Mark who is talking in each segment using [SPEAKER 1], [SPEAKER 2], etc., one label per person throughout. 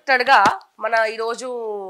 [SPEAKER 1] Unexpected గా మన ఈరోజు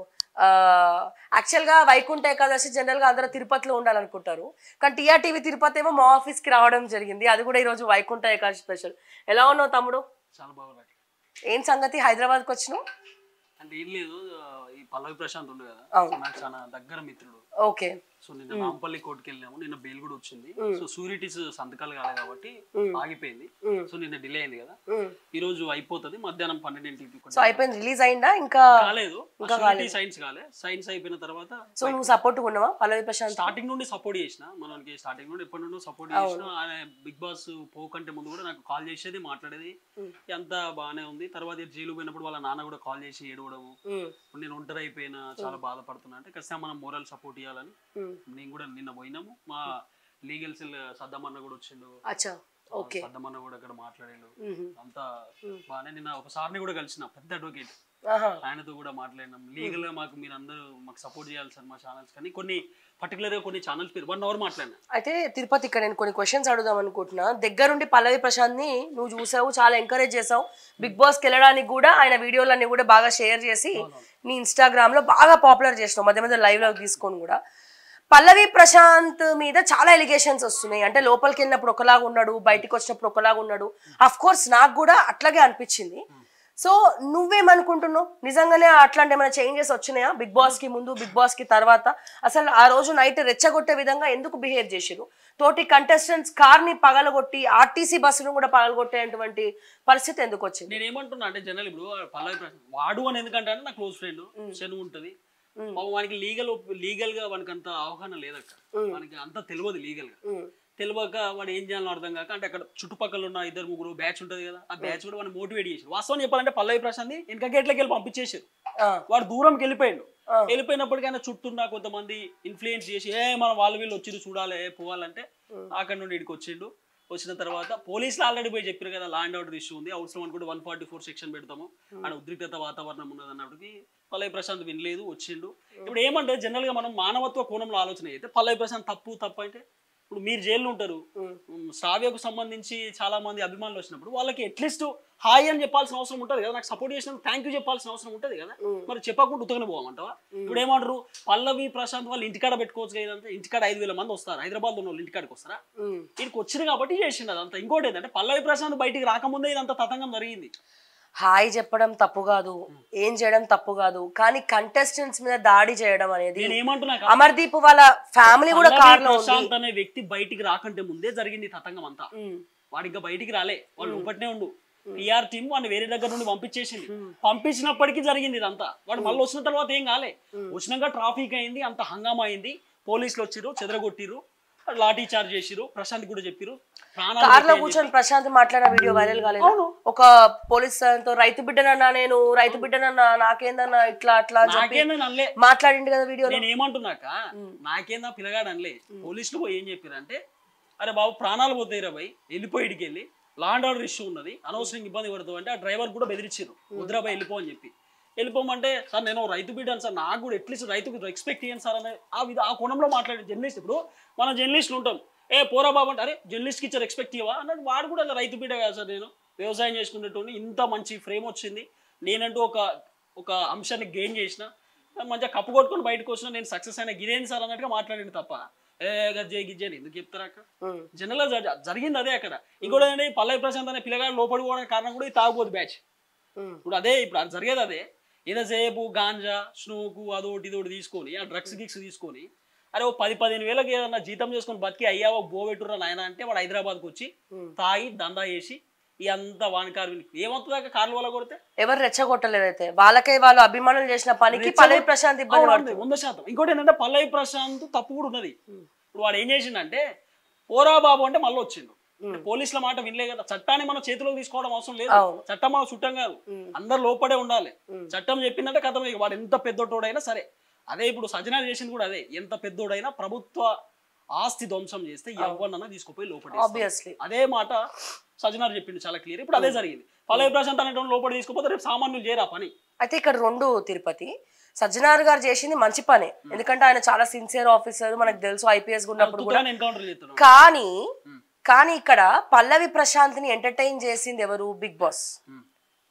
[SPEAKER 1] యాక్చువల్ గా వైకుంఠ ఏకాదశి జనరల్ గా అందరూ తిరుపతిలో ఉండాలనుకుంటారు కానీ టీఆర్టీవీ తిరుపతి ఏమో మా ఆఫీస్ కి రావడం జరిగింది అది కూడా ఈరోజు వైకుంఠ ఏకాదశి స్పెషల్ ఎలా ఉన్నావు తమ్ముడు
[SPEAKER 2] చాలా బాగున్నాయి
[SPEAKER 1] ఏం సంగతి హైదరాబాద్కి వచ్చినావు
[SPEAKER 2] అంటే ఏం లేదు ఆ, ఈ పల్లవి ప్రశాంత్ ఉండు కదా
[SPEAKER 1] అవును.
[SPEAKER 2] సో నాకు చాలా దగ్గర మిత్రుడు
[SPEAKER 1] ఓకే
[SPEAKER 2] సో నిన్న నాంపల్లి కోర్టుకి వెళ్ళాము నిన్న బెయిల్ కూడా వచ్చింది సో సూరిటీస్ సంతకాలు కాలేదు కాబట్టి ఆగిపోయింది సో నిన్న డిలే అయింది కదా ఈ రోజు అయిపోతుంది మధ్యాహ్నం పన్నెండింటికి
[SPEAKER 1] సో అయిపోయింది రిలీజ్ అయిందా ఇంకా
[SPEAKER 2] కాలేదు సూరిటీ సైన్స్ కాలే సైన్స్ అయిపోయిన తర్వాత
[SPEAKER 1] సో నువ్వు సపోర్ట్ ఉన్నావా పల్లవి ప్రశాంత్
[SPEAKER 2] స్టార్టింగ్ నుండి సపోర్ట్ చేసిన మనకి స్టార్టింగ్ నుండి ఎప్పటి నుండో సపోర్ట్ చేసిన ఆయన బిగ్ బాస్ పో కంటే ముందు కూడా నాకు కాల్ చేసేది మాట్లాడేది అంతా బాగానే ఉంది తర్వాత జైలు పోయినప్పుడు వాళ్ళ నాన్న కూడా కాల్ చేసి ఏడవడము
[SPEAKER 1] ఉమ్,
[SPEAKER 2] ఇప్పుడు నేను ఒంటరి అయిపోయినా చాలా బాధపడుతున్నా అంటే ఖచ్చితంగా మనం మోరల్ సపోర్ట్ ఇవ్వాలని
[SPEAKER 1] ఉమ్.
[SPEAKER 2] నేను కూడా నిన్న పోయినాము మా లీగల్ సెల్ సద్దమన్న కూడా వచ్చిండు
[SPEAKER 1] అచ్చా ఓకే
[SPEAKER 2] సద్దమన్న కూడా అక్కడ మాట్లాడాడు
[SPEAKER 1] మ్మ్.
[SPEAKER 2] అంతా బాగానే నిన్న ఒక సార్ని కూడా కలిసిన పెద్ద అడ్వకేట్
[SPEAKER 1] ఆహా
[SPEAKER 2] ఆయనతో కూడా మాట్లాడినాం లీగల్ గా మాకు మీరు అందరూ మాకు సపోర్ట్ చేయాలి సార్ మా ఛానల్స్ కానీ కొన్ని పర్టికులర్ గా కొన్ని ఛానల్స్ పేరు వన్ అవర్ మాట్లాడినా
[SPEAKER 1] అయితే తిరుపతి ఇక్కడ నేను కొన్ని క్వశ్చన్స్ అడుగుదాం అనుకుంటున్నా దగ్గరుండి పల్లవి ప్రశాంత్ ని నువ్వు చూసావు చాలా ఎంకరేజ్ చేసావు బిగ్ బాస్కి వెళ్ళడానికి కూడా ఆయన వీడియోలన్నీ కూడా బాగా షేర్ చేసి నీ ఇన్స్టాగ్రామ్ లో బాగా పాపులర్ చేసినావు మధ్య మధ్య లైవ్ లో తీసుకొని కూడా పల్లవి ప్రశాంత్ మీద చాలా ఎలిగేషన్స్ వస్తున్నాయి అంటే లోపలికి వెళ్ళినప్పుడు ఒకలాగా ఉన్నాడు బయటికి వచ్చినప్పుడు ఒకలాగా ఉన్నాడు అఫ్ కోర్స్ నాకు కూడా అట్లాగే అనిపించింది సో నువ్వేమనుకుంటున్నావు నిజంగానే అట్లాంటి ఏమైనా చేంజెస్ వచ్చినాయా బిగ్ బాస్ కి ముందు బిగ్ బాస్ కి తర్వాత అసలు ఆ రోజు నైట్ రెచ్చగొట్టే విధంగా ఎందుకు బిహేవ్ చేసిరు తోటి కంటెస్టెంట్స్ కార్ ని పగలగొట్టి ఆర్టీసీ బస్సును కూడా పగలగొట్టేటువంటి పరిస్థితి ఎందుకు వచ్చింది
[SPEAKER 2] నేను ఏమంటున్నా అంటే జనరల్ ఇప్పుడు పల్లవి ప్రశాంత్ వాడు అని ఎందుకంటే అంటే నా క్లోజ్ ఫ్రెండ్ శను ఉంటది పాపం వానికి లీగల్ లీగల్ గా వానికి అంత అవగాహన లేదక్క వానికి అంత తెలియదు లీగల్ గా
[SPEAKER 1] ఉమ్,
[SPEAKER 2] తెలియక వాడు ఏం చేయాలో అర్థం కాక అంటే అక్కడ చుట్టుపక్కల ఉన్న ఇద్దరు ముగ్గురు బ్యాచ్ ఉంటది కదా ఆ బ్యాచ్ కూడా వాడిని మోటివేట్ చేసారు వాస్తవం చెప్పాలంటే పల్లవి ప్రశాంత్ వెనక గేట్లకి వెళ్ళి పంపించేసారు
[SPEAKER 1] ఆ,
[SPEAKER 2] వాడు దూరంకి వెళ్ళిపోయాడు
[SPEAKER 1] ఆ.
[SPEAKER 2] వెళ్ళిపోయినప్పటికైనా చుట్టూన్న కొంతమంది ఇన్ఫ్లుయెన్స్ చేసి ఏ మనం వాళ్ళు వీళ్ళు వచ్చిరు చూడాలి ఏ పోవాలంటే అక్కడ నుండి ఇక్కడికి వచ్చిండు వచ్చిన తర్వాత పోలీసులు ఆల్రెడీ పోయి చెప్పారు కదా ల్యాండ్ ఆర్డర్ ఇష్యూ ఉంది అవసరం అనుకుంటే వన్ ఫార్టీ ఫోర్ సెక్షన్ పెడతాము ఆడ ఉద్రిక్తత వాతావరణం ఉన్నది అన్నప్పటికీ పల్లవి ప్రశాంత్ వినలేదు వచ్చిండు ఇప్పుడు ఏమంటే జనరల్ గా మనం మానవత్వ కోణంలో ఆలోచన అయితే పల్లవి ప్రశాంత్ తప్పు తప్పు అంటే ఇప్పుడు మీరు జైల్లో ఉంటారు
[SPEAKER 1] ఉమ్.
[SPEAKER 2] ఉమ్, శ్రావ్యకు సంబంధించి చాలా మంది అభిమానులు వచ్చినప్పుడు వాళ్ళకి అట్లీస్ట్ హాయ్ అని చెప్పాల్సిన అవసరం ఉంటుంది కదా నాకు సపోర్ట్ చేసినందుకు థ్యాంక్ యూ చెప్పాల్సిన అవసరం ఉంటుంది కదా మరి చెప్పకుండా ఉతకని పోవమంటావా ఇప్పుడు ఏమంటారు పల్లవి ప్రశాంత్ వాళ్ళు ఇంటికాడ పెట్టుకోవచ్చు కదా ఇదంతా ఇంటికాడ ఐదు వేల మంది వస్తారు హైదరాబాద్ ఉన్న వాళ్ళు ఇంటికాడికి వస్తారా
[SPEAKER 1] ఉమ్.
[SPEAKER 2] వీడికి వచ్చింది కాబట్టి చేసిండు అదంతా ఇంకోటి ఏంటంటే పల్లవి ప్రశాంత్ బయటికి రాకముందే ఇదంతా తతంగం జరిగింది
[SPEAKER 1] హాయ్ చెప్పడం తప్పు కాదు ఏం చేయడం తప్పు కాదు కానీ కంటెస్టెంట్స్ మీద దాడి చేయడం అనేది
[SPEAKER 2] నేను ఏమంటున్నా
[SPEAKER 1] అమర్దీప్ వాళ్ళ ఫ్యామిలీ కూడా
[SPEAKER 2] పల్లవి
[SPEAKER 1] కార్ లో ఉంది
[SPEAKER 2] ప్రశాంత్ అనే వ్యక్తి బయటికి రాకంటే ముందే జరిగింది ఈ తతంగం అంతా
[SPEAKER 1] ఉమ్,
[SPEAKER 2] వాడు ఇంకా బయటికి రాలే వాడు లోపట్నే ఉండు టీఆర్ టీం వాడిని వేరే దగ్గర నుండి పంపించేసింది పంపించినప్పటికీ జరిగింది ఇదంతా వాడు మళ్ళీ వచ్చిన తర్వాత ఏం కాలే వచ్చినాక ట్రాఫిక్ అయింది అంత హంగామా అయింది పోలీసులు వచ్చిర్రు చెదరగొట్టిర్రు లాఠీ చార్జ్ చేసిర్రు ప్రశాంత్ కూడా చెప్పిర్రు ప్రాణాలు
[SPEAKER 1] కార్ లో
[SPEAKER 2] పోతాయని
[SPEAKER 1] కూర్చొని ప్రశాంత్ మాట్లాడిన వీడియో వైరల్ కాలేదు
[SPEAKER 2] అవును.
[SPEAKER 1] ఒక పోలీస్ తో రైతు బిడ్డనన్నా నేను రైతు బిడ్డనన్నా నాకేందన్నా ఇట్లా అట్లా అని చెప్పి
[SPEAKER 2] నాకేందని అనలే
[SPEAKER 1] మాట్లాడిండు కదా వీడియోలో
[SPEAKER 2] నేను ఏమంటున్నాక నాకేందా పిల్లగాడు అనలే పోలీసులు పోయి ఏం చెప్పారంటే అరే బాబు ప్రాణాలు పోతాయి రా భయ్ వెళ్ళిపోయి ఇడికి వెళ్ళి లాండ్ ఆర్డర్ ఇష్యూ ఉన్నది అనవసరంగా ఇబ్బంది పడుతుంది అంటే ఆ డ్రైవర్ కూడా బెదిరించారు వద్దురాబాయ్ వెళ్ళిపో అని చెప్పి వెళ్ళిపోమంటే సార్ నేను రైతు బిడ్డాను సార్ నాకు కూడా అట్లీస్ట్ రైతుకు రెస్పెక్ట్ ఇయ్యండి సార్ అనే ఆ విధ ఆ కోణంలో మాట్లాడే జర్నలిస్ట్ ఇప్పుడు మనం జర్నలిస్టులు ఉంటాం ఏ పోరా బాబు అంటే అరే జర్నలిస్ట్కి ఇచ్చే రెస్పెక్ట్ ఇవ్వా అన్నట్టు వాడు కూడా అలా రైతు బిడ్డ కదా సార్ నేను వ్యవసాయం చేసుకునేటోని ఇంత మంచి ఫ్రేమ్ వచ్చింది నేనంటూ ఒక ఒక అంశాన్ని గెయిన్ చేసిన మంచిగా కప్పు కొట్టుకొని బయటకు వచ్చిన నేను సక్సెస్ అయినా గిదేంది సార్ అన్నట్టుగా మాట్లాడింది తప్ప ఏ గజ్జే గిజ్జే అని ఎందుకు చెప్తారా అక్క
[SPEAKER 1] ఉమ్,
[SPEAKER 2] జనరల్ గా జరిగింది అదే అక్కడ ఇంకోటి ఏంటంటే ఈ పల్లవి ప్రశాంత్ అనే పిల్లగాడు లోపడి పోవడానికి కారణం కూడా ఈ తాగుబోతు బ్యాచ్
[SPEAKER 1] ఉమ్,
[SPEAKER 2] ఇప్పుడు అదే ఇప్పుడు అది జరిగేది అదే ఏదోసేపు గాంజా స్నూకు అదోటి ఇదోటి తీసుకొని ఆ డ్రగ్స్ గిక్స్ తీసుకొని అరే ఓ పది పదిహేను వేలకి ఏదన్నా జీతం చేసుకొని బతికి అయ్యావో బోబెట్టురా నాయన అంటే వాడు హైదరాబాద్కి వచ్చి తాగి దందా చేసి ఈ అంతా వాని కారు ఏమవుతుందాక కార్ల వల్ల కొడితే
[SPEAKER 1] ఎవరు రెచ్చగొట్టలేదైతే వాళ్ళకే వాళ్ళు అభిమానులు చేసిన పనికి పల్లవి ప్రశాంత్ ఇబ్బంది
[SPEAKER 2] అవును,
[SPEAKER 1] పడుతుంది
[SPEAKER 2] వంద శాతం ఇంకోటి ఏంటంటే పల్లవి ప్రశాంత్ తప్పు కూడా ఉన్నది ఇప్పుడు వాడు ఏం చేసిండంటే పోరా బాబు అంటే మళ్ళీ వచ్చిండు అంటే పోలీసుల మాట వినలే కదా చట్టాన్ని మనం చేతిలోకి తీసుకోవడం అవసరం లేదు
[SPEAKER 1] అవును.
[SPEAKER 2] చట్టం మన చుట్టం కాదు అందరు లోపడే ఉండాలి చట్టం చెప్పిందంటే కథం ఇక వాడు ఎంత పెద్దోడైనా సరే అదే ఇప్పుడు సజనా చేసింది కూడా అదే ఎంత పెద్దోడైనా ప్రభుత్వ ఆస్తి ధ్వంసం చేస్తే ఎవరినన్నా తీసుకుపోయి లోపల
[SPEAKER 1] ఆబ్వియస్లీ
[SPEAKER 2] అదే మాట సజనార్ చెప్పిండు చాలా క్లియర్ ఇప్పుడు అదే జరిగింది పల్లవి ప్రశాంత్ అనేటువంటి లోపల తీసుకుపోతే రేపు సామాన్యులు చేయరా పని
[SPEAKER 1] అయితే ఇక్కడ రెండు తిరుపతి సజ్జనార్ గారు చేసింది మంచి పనే ఎందుకంటే ఆయన చాలా సిన్సియర్ ఆఫీసర్ మనకు తెలుసు ఐపీఎస్ ఉన్నప్పుడు కూడా
[SPEAKER 2] ఎన్కౌంటర్ చేస్తున్నాం
[SPEAKER 1] కానీ కానీ ఇక్కడ పల్లవి ప్రశాంత్ ని ఎంటర్టైన్ చేసింది ఎవరు బిగ్ బాస్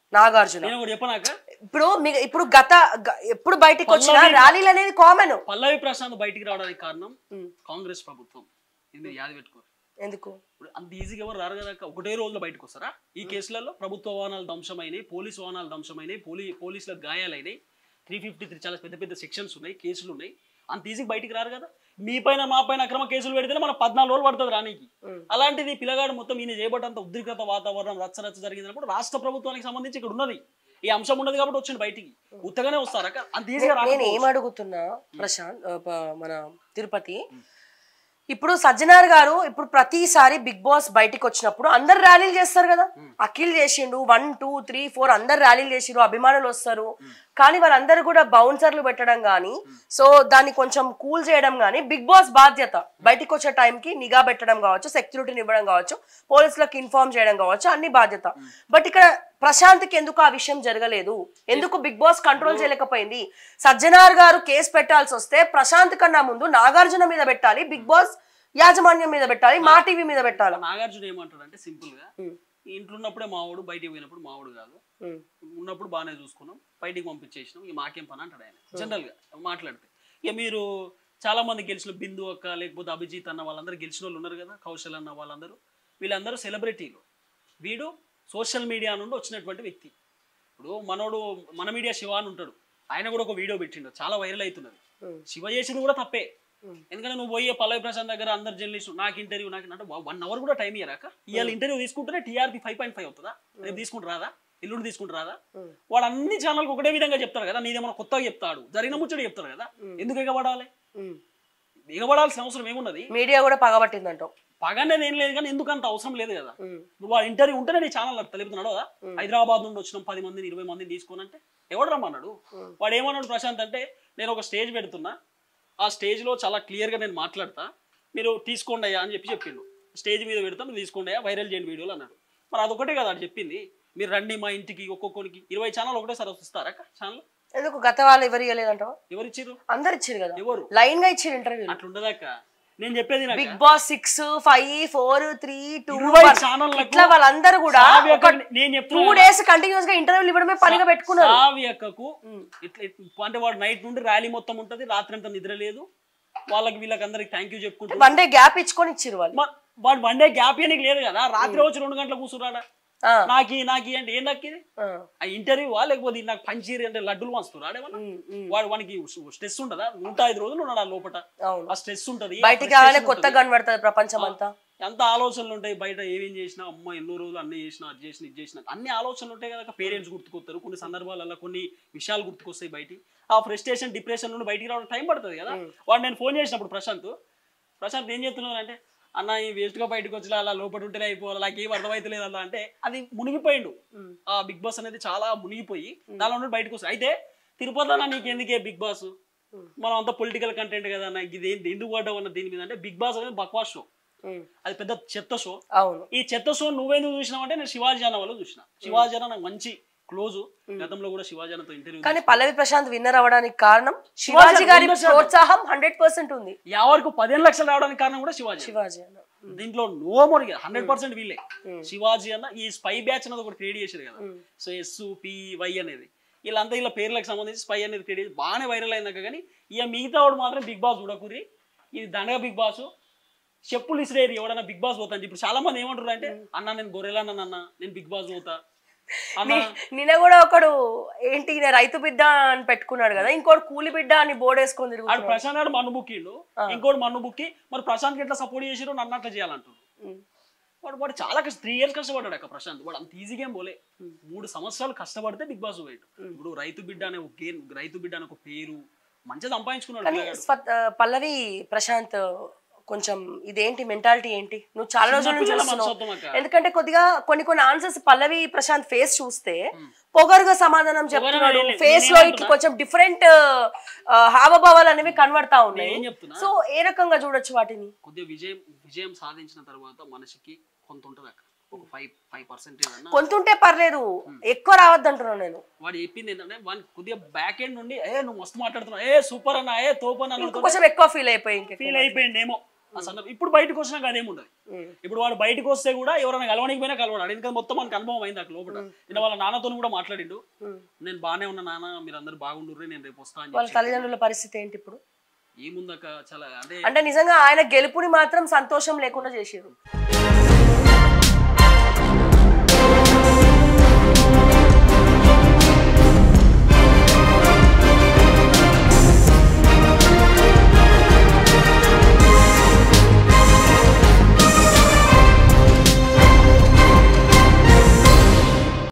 [SPEAKER 1] నాగార్జున
[SPEAKER 2] నేను ఒకటి చెప్పనాక
[SPEAKER 1] ఇప్పుడు మీ- ఇప్పుడు గత గ- ఎప్పుడు బయటికి వచ్చిన ర్యాలీలు అనేది కామన్
[SPEAKER 2] పల్లవి ప్రశాంత్ బయటికి రావడానికి కారణం కాంగ్రెస్ ప్రభుత్వం ఇది మీరు యాద పెట్టుకోరు
[SPEAKER 1] ఎందుకు
[SPEAKER 2] ఇప్పుడు అంత ఈజీగా ఎవరు రారు కదా అక్క. ఒకటే రోజులో బయటకు వస్తారా ఈ కేసులలో ప్రభుత్వ వాహనాలు ధ్వంసమైనవి పోలీస్ వాహనాలు ధ్వంసమైనవి పోలీ పోలీసులకు గాయాలైనవి త్రీ ఫిఫ్టీ త్రీ చాలా పెద్ద పెద్ద సెక్షన్స్ ఉన్నాయి కేసులు ఉన్నాయి అంత ఈజీగా బయటికి రారు కదా మీ పైన మా పైన అక్రమ కేసులు పెడితేనే మన పద్నాలుగు రోజులు పడుతుంది రానికి అలాంటిది పిల్లగాడు మొత్తం ఈయన చేయబట్టంత ఉద్రిక్తత వాతావరణం రచ్చ రచ్చ జరిగిందన్నప్పుడు రాష్ట్ర ప్రభుత్వానికి సంబంధించి ఇక్కడ ఉన్నది ఈ అంశం ఉన్నది కాబట్టి వచ్చింది బయటికి ఉత్తగానే వస్తారక్క అంత ఈజీగా
[SPEAKER 1] నేను
[SPEAKER 2] రాకపోవచ్చు.
[SPEAKER 1] ఏం అడుగుతున్నా ప్రశాంత్ ఆ, ప- మన తిరుపతి ఇప్పుడు సజ్జనార్ గారు ఇప్పుడు ప్రతిసారి బిగ్ బాస్ బయటికి వచ్చినప్పుడు అందరు ర్యాలీలు చేస్తారు కదా అఖిల్ చేసిండు వన్ టూ త్రీ ఫోర్ అందరు ర్యాలీలు చేసిండు అభిమానులు వస్తారు కానీ వాళ్ళందరూ కూడా బౌన్సర్లు పెట్టడం కానీ సో దాన్ని కొంచెం కూల్ చేయడం కానీ బిగ్ బాస్ బాధ్యత బయటికి వచ్చే టైంకి నిఘా పెట్టడం కావచ్చు సెక్యూరిటీని ఇవ్వడం కావచ్చు పోలీసులకు ఇన్ఫార్మ్ చేయడం కావచ్చు అన్ని బాధ్యత బట్ ఇక్కడ ప్రశాంత్కి ఎందుకు ఆ విషయం జరగలేదు ఎందుకు బిగ్ బాస్ కంట్రోల్ చేయలేకపోయింది సజ్జనార్ గారు కేసు పెట్టాల్సి వస్తే ప్రశాంత్ కన్నా ముందు నాగార్జున మీద పెట్టాలి బిగ్ బాస్ యాజమాన్యం మీద పెట్టాలి మా టీవీ మీద పెట్టాలి
[SPEAKER 2] నాగార్జున ఏమంటాడు అంటే సింపుల్ గా ఇంట్లో ఉన్నప్పుడే మావాడు బయటికి పోయినప్పుడు మావాడు కాదు ఉన్నప్పుడు బాగానే చూసుకున్నాం బయటికి పంపించేసినాం ఇక మాకేం పని అంటాడు ఆయన జనరల్ గా మాట్లాడితే ఇక మీరు చాలా మంది గెలిచిన బిందు అక్క లేకపోతే అభిజిత్ అన్న వాళ్ళందరూ గెలిచిన వాళ్ళు ఉన్నారు కదా కౌశల్ అన్న వాళ్ళందరూ వీళ్ళందరూ సెలబ్రిటీలు వీడు సోషల్ మీడియా నుండి వచ్చినటువంటి వ్యక్తి ఇప్పుడు మనోడు మన మీడియా శివ అని ఉంటాడు ఆయన కూడా ఒక వీడియో పెట్టిండు చాలా వైరల్ అవుతున్నది శివ చేసింది కూడా తప్పే ఎందుకంటే నువ్వు పోయే పల్లవి ప్రశాంత్ దగ్గర అందరు జర్నలిస్ట్ నాకు ఇంటర్వ్యూ నాకు అంటే వన్ అవర్ కూడా టైం ఇయ్యరాక ఇవాళ ఇంటర్వ్యూ తీసుకుంటేనే టీఆర్పీ ఫైవ్ పాయింట్ ఫైవ్ అవుతుందా రేపు తీసుకుంటారు రాదా ఎల్లుండి తీసుకుంటారు రాదా వాడు అన్ని ఛానల్కి ఒకటే విధంగా చెప్తారు కదా నీదేమన్నా కొత్తగా చెప్తాడు జరిగిన ముచ్చట చెప్తాడు కదా ఎందుకు ఎగబడాలి ఎగబడాల్సిన అవసరం ఏమున్నది
[SPEAKER 1] మీడియా కూడా పగబట్టిందంటావు
[SPEAKER 2] పగనేది ఏం లేదు కానీ ఎందుకు అంత అవసరం లేదు కదా నువ్వు వాడు ఇంటర్వ్యూ ఉంటేనే నీ ఛానల్ తెలుపుతున్నాడు కదా హైదరాబాద్ నుండి వచ్చిన పది మందిని ఇరవై మందిని తీసుకోనంటే ఎవడు రమ్మన్నాడు వాడు ఏమన్నాడు ప్రశాంత్ అంటే నేను ఒక స్టేజ్ పెడుతున్నా ఆ స్టేజ్ లో చాలా క్లియర్ గా నేను మాట్లాడతా మీరు తీసుకోండి అయ్యా అని చెప్పి చెప్పిండు స్టేజ్ మీద పెడతా మీరు తీసుకోండి అయ్యా వైరల్ చేయండి వీడియోలు అన్నాడు మరి అదొకటే కదా అది చెప్పింది మీరు రండి మా ఇంటికి ఒక్కొక్కరికి ఇరవై ఛానల్ ఒకటేసారి వస్తారా ఛానల్
[SPEAKER 1] ఎందుకు గత వాళ్ళు ఎవరు ఇవ్వలేదంటావు
[SPEAKER 2] ఎవరు ఇచ్చిర్రు
[SPEAKER 1] అందరు ఇచ్చారు కదా
[SPEAKER 2] ఎవరు
[SPEAKER 1] లైన్ గా ఇచ్చారు ఇంటర్వ్యూ
[SPEAKER 2] అట్లుండదాక నేను చెప్పేది నాకు
[SPEAKER 1] big boss six five four three two
[SPEAKER 2] ఇరవై ఛానళ్ళకు
[SPEAKER 1] ఇట్లా వాళ్ళందరూ కూడా
[SPEAKER 2] కావ్య
[SPEAKER 1] ఒక
[SPEAKER 2] అక్క- నేను
[SPEAKER 1] టూ
[SPEAKER 2] చెప్తున్నా
[SPEAKER 1] డేస్ కంటిన్యూస్ గా ఇంటర్వ్యూలు ఇవ్వడమే పనిగా పెట్టుకున్నారు
[SPEAKER 2] కావ్యక్కకు ఇట్లా ఇట్లా- అంటే వాడు నైట్ నుండి ర్యాలీ మొత్తం ఉంటది రాత్రి అంతా నిద్ర లేదు వాళ్ళకి వీళ్ళకి అందరికి థ్యాంక్ యూ చెప్పుకుంటూ
[SPEAKER 1] వన్ డే గ్యాప్ ఇచ్చుకొని ఇచ్చారు వాళ్ళు
[SPEAKER 2] మ- వాడు వన్ డే గ్యాప్ ఇయనికి లేదు కదా రాత్రి వచ్చి రెండు గంటలకు కూర్చున్నాడా
[SPEAKER 1] ఆ,
[SPEAKER 2] నాకి నాకి అంటే ఏం దక్కిది
[SPEAKER 1] ఆ,
[SPEAKER 2] ఆ ఇంటర్వ్యూ లేకపోతే ఇది నాకు పంచీరి అంటే లడ్డులు వంచుతున్నా ఆడేమన్నా
[SPEAKER 1] ఉమ్, ఉమ్,
[SPEAKER 2] వాడు వానికి స్ట్రెస్ ఉంటదా నూట ఐదు రోజులు ఉన్నాడు ఆ లోపల
[SPEAKER 1] అవును
[SPEAKER 2] ఆ స్ట్రెస్ ఉంటది
[SPEAKER 1] బయటికి రాగానే కొత్త కనబడుతుంది ప్రపంచం అంతా
[SPEAKER 2] ఎంత ఆలోచనలు ఉంటాయి బయట ఏమేం చేసినా అమ్మ ఎన్నో రోజులు అన్నీ చేసినా అది చేసిన ఇది చేసిన అన్ని ఆలోచనలు ఉంటాయి కదా పేరెంట్స్ గుర్తుకొస్తారు కొన్ని సందర్భాలలో కొన్ని విషయాలు గుర్తుకొస్తాయి బయటికి ఆ ఫ్రస్ట్రేషన్ డిప్రెషన్ నుండి బయటికి రావడం టైం పడుతుంది కదా వాడు నేను ఫోన్ చేసినప్పుడు ప్రశాంత్ ప్రశాంత్ ఏం చేస్తున్నావు అంటే అన్న ఈ వేస్ట్ గా బయటకు వచ్చి అలా లోపల ఉంటేనే అయిపోవాలి నాకు ఏం అర్థమైతలేదు అలా అంటే అది మునిగిపోయిండు ఆ బిగ్ బాస్ అనేది చాలా మునిగిపోయి దానిలో నుండి బయటకు వస్తుంది అయితే తిరుపతిలో నీకు ఎందుకే బిగ్ బాస్ మనం అంతా పొలిటికల్ కంటెంట్ కదా నాకు ఇది ఏంటి ఎందుకు పడ్డావు అన్న దీని మీద అంటే బిగ్ బాస్ అనేది బక్వాస్ షో
[SPEAKER 1] ఉమ్,
[SPEAKER 2] అది పెద్ద చెత్త షో
[SPEAKER 1] అవును
[SPEAKER 2] ఈ చెత్త షో నువ్వెందుకు చూసినావు అంటే నేను శివాజీ అన్న వాళ్ళు చూసిన శివాజీ అన్న నాకు మంచి క్లోజ్ గతంలో కూడా శివాజీ అన్నతో ఇంటర్వ్యూ
[SPEAKER 1] కానీ పల్లవి ప్రశాంత్ విన్నర్ అవ్వడానికి కారణం శివాజీ గారి ప్రోత్సాహం హండ్రెడ్ పర్సెంట్ ఉంది
[SPEAKER 2] యావరకు పదిహేను లక్షలు రావడానికి కారణం కూడా శివాజీ
[SPEAKER 1] శివాజీ అన్న
[SPEAKER 2] దీంట్లో నో మోర్ హండ్రెడ్ పర్సెంట్ వీళ్ళే శివాజీ అన్న ఈ స్పై బ్యాచ్ అనేది ఒకటి క్రియేట్ చేశారు కదా సో ఎస్ పి వై అనేది వీళ్ళంతా ఇలా పేర్లకు సంబంధించి స్పై అనేది క్రియేట్ చేసి బాగానే వైరల్ అయిందాక కానీ ఇక మిగతా వాడు మాత్రం బిగ్ బాస్ చూడకూరి ఇది దండగా బిగ్ బాస్ చెప్పులు ఇసిరేది ఎవడన్నా బిగ్ బాస్ పోతాను ఇప్పుడు చాలా మంది ఏమంటారు అంటే అన్న నేను గొర్రెలా అన్న నేను బిగ్ బాస్ పోతా అన్న
[SPEAKER 1] నిన్న కూడా ఒకడు ఏంటి ఈయన రైతు బిడ్డ అని పెట్టుకున్నాడు కదా ఇంకోటి కూలి బిడ్డ అని బోర్డు వేసుకొని
[SPEAKER 2] ఆడు
[SPEAKER 1] తిరుగుతున్నాడు
[SPEAKER 2] ప్రశాంత్ గారు మన్ను బుక్కిండు ఇంకోటి మన్ను బుక్కి మరి ప్రశాంత్ ఎట్లా సపోర్ట్ చేసిరు నన్ను అట్లా చేయాలంటారు
[SPEAKER 1] ఉమ్,
[SPEAKER 2] వాడు వాడు చాలా కష్టం త్రీ ఇయర్స్ కష్టపడ్డాడు అక్క ప్రశాంత్ వాడు అంత ఈజీగా ఏం పోలే మూడు సంవత్సరాలు కష్టపడితే బిగ్ బాస్ పోయాడు ఇప్పుడు రైతు బిడ్డ అనే ఒక గేమ్ రైతు బిడ్డ అనే ఒక పేరు మంచిగా సంపాదించుకున్నాడు
[SPEAKER 1] కానీ
[SPEAKER 2] పిల్లగాడు.
[SPEAKER 1] స్వ- ఆ, పల్లవి ప్రశాంత్ కొంచెం ఇదేంటి మెంటాలిటీ ఏంటి నువ్వు చాలా రోజుల నుంచి
[SPEAKER 2] చిన్నపిల్లల
[SPEAKER 1] చూస్తున్నావు
[SPEAKER 2] మనస్తత్వం అక్క.
[SPEAKER 1] ఎందుకంటే కొద్దిగా కొన్ని కొన్ని ఆన్సర్స్ పల్లవి ప్రశాంత్ ఫేస్ చూస్తే పొగరుగా సమాధానం చెప్తున్నాడు
[SPEAKER 2] ఏం లేదు.
[SPEAKER 1] ఫేస్ లో ఇట్లా కొంచెం డిఫరెంట్ హావభావాలు అనేవి కనబడతా ఉన్నాయి
[SPEAKER 2] ఏం చెప్తున్నా
[SPEAKER 1] సో ఏ రకంగా చూడొచ్చు వాటిని
[SPEAKER 2] కొద్దిగా విజయం విజయం సాధించిన తర్వాత మనిషికి కొంత ఉంటుంది అక్క ఒక ఫైవ్ ఫైవ్ పర్సెంటేజ్ అన్న
[SPEAKER 1] కొంతుంటే పర్లేదు ఎక్కువ రావద్దు అంటున్నాను నేను
[SPEAKER 2] వాడు చెప్పింది ఏంటంటే వాడిని కొద్దిగా బ్యాక్ ఎండ్ నుండి ఏ నువ్వు మస్తు మాట్లాడుతున్నావు ఏ సూపర్ అన్న ఏ తోపు అన్న
[SPEAKER 1] కొంచెం ఎక్కువ ఫీల్ అయిపోయి ఇంకెక్కువ.
[SPEAKER 2] ఫీల్ అయిపోయింది ఏమో ఆ సందర్భం ఇప్పుడు బయటకు వచ్చినాక అదేముండదు
[SPEAKER 1] ఉమ్.
[SPEAKER 2] ఇప్పుడు వాడు బయటకు వస్తే కూడా ఎవరైనా కలవడానికి పోయినా కలవడాడు ఎందుకంటే మొత్తం మనకు అనుభవం అయింది అక్కడ లోపల నేను వాళ్ళ నాన్నతో కూడా మాట్లాడిండు
[SPEAKER 1] ఉమ్.
[SPEAKER 2] నేను బాగానే ఉన్నా నాన్న మీరు అందరు బాగుండ్రు నేను రేపు వస్తా అని
[SPEAKER 1] వాళ్ళ
[SPEAKER 2] చెప్పి
[SPEAKER 1] తల్లిదండ్రుల పరిస్థితి ఏంటి ఇప్పుడు
[SPEAKER 2] ఏముందక్క చాలా అంటే
[SPEAKER 1] అంటే నిజంగా ఆయన గెలుపుని మాత్రం సంతోషం లేకుండా చేసారు